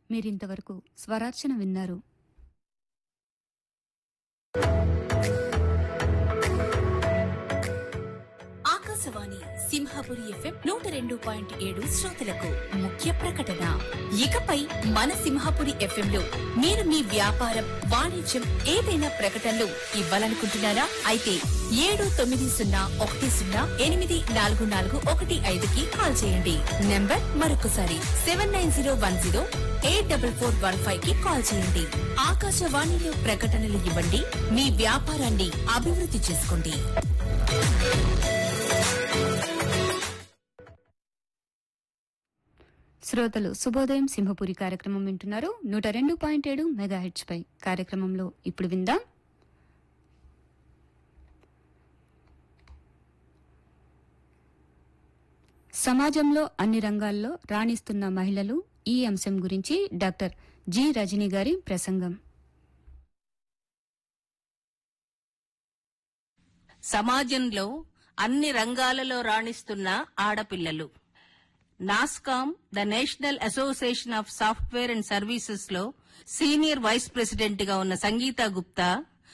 మీరింతవరకు స్వరార్చన విన్నారు ఆకాశవాణి సింహాపురి ఎఫ్ఎం నూట రెండు పాయింట్ ఏడు శ్రోతలకు ముఖ్య ప్రకటన ఇకపై మన సింహాపురి ఎఫ్ఎం లో మీరు మీ వ్యాపారం వాణిజ్యం ఏదైనా ప్రకటనలు ఇవ్వాలనుకుంటున్నారా అయితే ఏడు తొమ్మిది సున్నా ఒకటి సున్నా ఎనిమిది నాలుగు నాలుగు ఒకటి ఐదుకి కాల్ చేయండి నంబర్ మరొకసారి seven nine zero one zero eight double four one five కి కాల్ చేయండి ఆకాశవాణిలో ప్రకటనలు ఇవ్వండి మీ వ్యాపారాన్ని అభివృద్ధి చేసుకోండి శ్రోతలు శుభోదయం సింహపురి కార్యక్రమం వింటున్నారు నూట రెండు పాయింట్ ఏడు మెగా హెచ్ పై కార్యక్రమంలో ఇప్పుడు విందాం సమాజంలో అన్ని రంగాల్లో రాణిస్తున్న మహిళలు ఈ అంశం గురించి డాక్టర్ జి రజనీ గారి ప్రసంగం సమాజంలో అన్ని రంగాలలో రాణిస్తున్న ఆడపిల్లలు NASSCOM the national association of software and services లో సీనియర్ వైస్ ప్రెసిడెంట్ గా ఉన్న సంగీత గుప్తా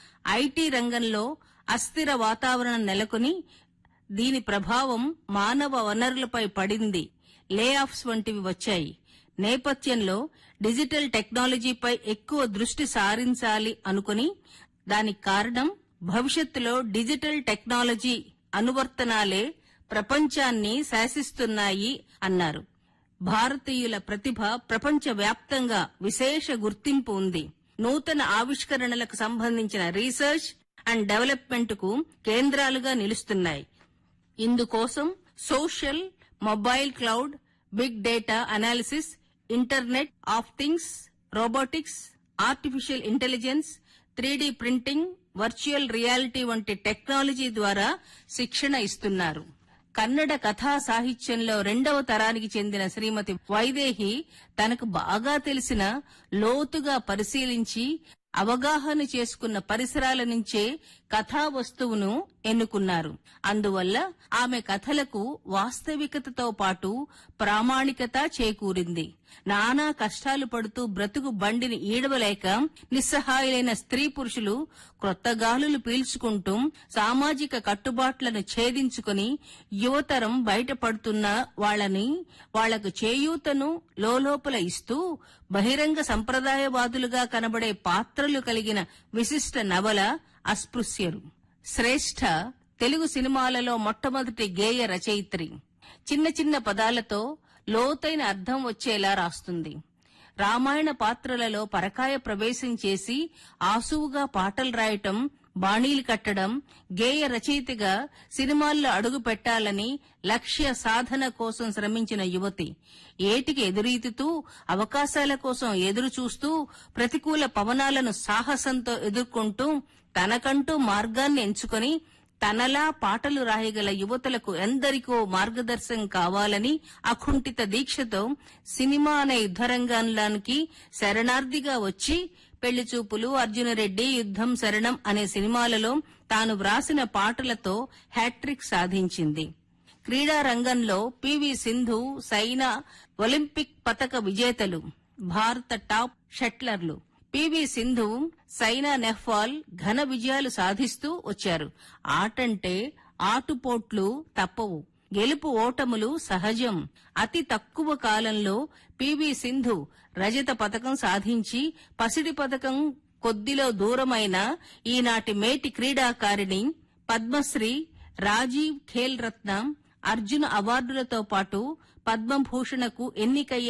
ఐటీ రంగంలో అస్థిర వాతావరణం నెలకొని దీని ప్రభావం మానవ వనరులపై పడింది లే ఆఫ్స్ వంటివి వచ్చాయి నేపథ్యంలో డిజిటల్ టెక్నాలజీపై ఎక్కువ దృష్టి సారించాలి అనుకుని దానికి కారణం భవిష్యత్తులో డిజిటల్ టెక్నాలజీ అనువర్తనాలే ప్రపంచాన్ని శాసిస్తున్నాయి అన్నారు భారతీయుల ప్రతిభ ప్రపంచవ్యాప్తంగా విశేష గుర్తింపు ఉంది నూతన ఆవిష్కరణలకు సంబంధించిన రీసెర్చ్ అండ్ డెవలప్మెంట్ కు కేంద్రాలుగా నిలుస్తున్నాయి ఇందుకోసం social mobile cloud big data analysis internet of things robotics artificial intelligence three printing virtual reality వంటి టెక్నాలజీ ద్వారా శిక్షణ ఇస్తున్నారు కన్నడ కథా సాహిత్యంలో రెండవ తరానికి చెందిన శ్రీమతి వైదేహి తనకు బాగా తెలిసిన లోతుగా పరిశీలించి అవగాహన చేసుకున్న పరిసరాల నుంచే కథా వస్తువును ఎన్నుకున్నారు అందువల్ల ఆమె కథలకు వాస్తవికతతో పాటు ప్రామాణికత చేకూరింది నానా కష్టాలు పడుతూ బ్రతుకు బండిని ఈడవలేక నిస్సహాయులైన స్త్రీ పురుషులు క్రొత్త గాలులు పీల్చుకుంటూ సామాజిక కట్టుబాట్లను ఛేదించుకుని యువతరం బయటపడుతున్న వాళ్ళని వాళ్లకు చేయూతను లోలోపల ఇస్తూ బహిరంగ సంప్రదాయవాదులుగా కనబడే పాత్రలు కలిగిన విశిష్ట నవల అస్పృశ్యరు శ్రేష్ఠ తెలుగు సినిమాలలో మొట్టమొదటి గేయ రచయిత్రి చిన్న చిన్న పదాలతో లోతైన అర్థం వచ్చేలా రాస్తుంది రామాయణ పాత్రలలో పరకాయ ప్రవేశం చేసి ఆసువుగా పాటలు రాయటం బాణీలు కట్టడం గేయ రచయితగా సినిమాల్లో అడుగు పెట్టాలని లక్ష్య సాధన కోసం శ్రమించిన యువతి ఏటికి ఎదురీతుతూ అవకాశాల కోసం ఎదురు చూస్తూ ప్రతికూల పవనాలను సాహసంతో ఎదుర్కొంటూ తనకంటూ మార్గాన్ని ఎంచుకొని తనలా పాటలు రాయగల యువతలకు ఎందరికో మార్గదర్శనం కావాలని అకుంఠిత దీక్షతో సినిమా అనే యుద్ధరంగంలోనికి శరణార్థిగా వచ్చి పెళ్లి చూపులు అర్జునరెడ్డి యుద్ధం శరణం అనే సినిమాలలో తాను వ్రాసిన పాటలతో హ్యాట్రిక్ సాధించింది క్రీడా రంగంలో పివి సింధు సైనా ఒలింపిక్ పతక విజేతలు భారత టాప్ షట్లర్లు పివి సింధు సైనా నెహ్వాల్ ఘన విజయాలు సాధిస్తూ వచ్చారు ఆటంటే ఆటుపోట్లు తప్పవు గెలుపు ఓటములు సహజం అతి తక్కువ కాలంలో పివి సింధు రజత పథకం సాధించి పసిడి పథకం కొద్దిలో దూరమైన ఈనాటి మేటి క్రీడాకారిణి పద్మశ్రీ రాజీవ్ ఖేల్ రత్న అర్జున అవార్డులతో పాటు పద్మభూషణకు ఎన్నికయ్యే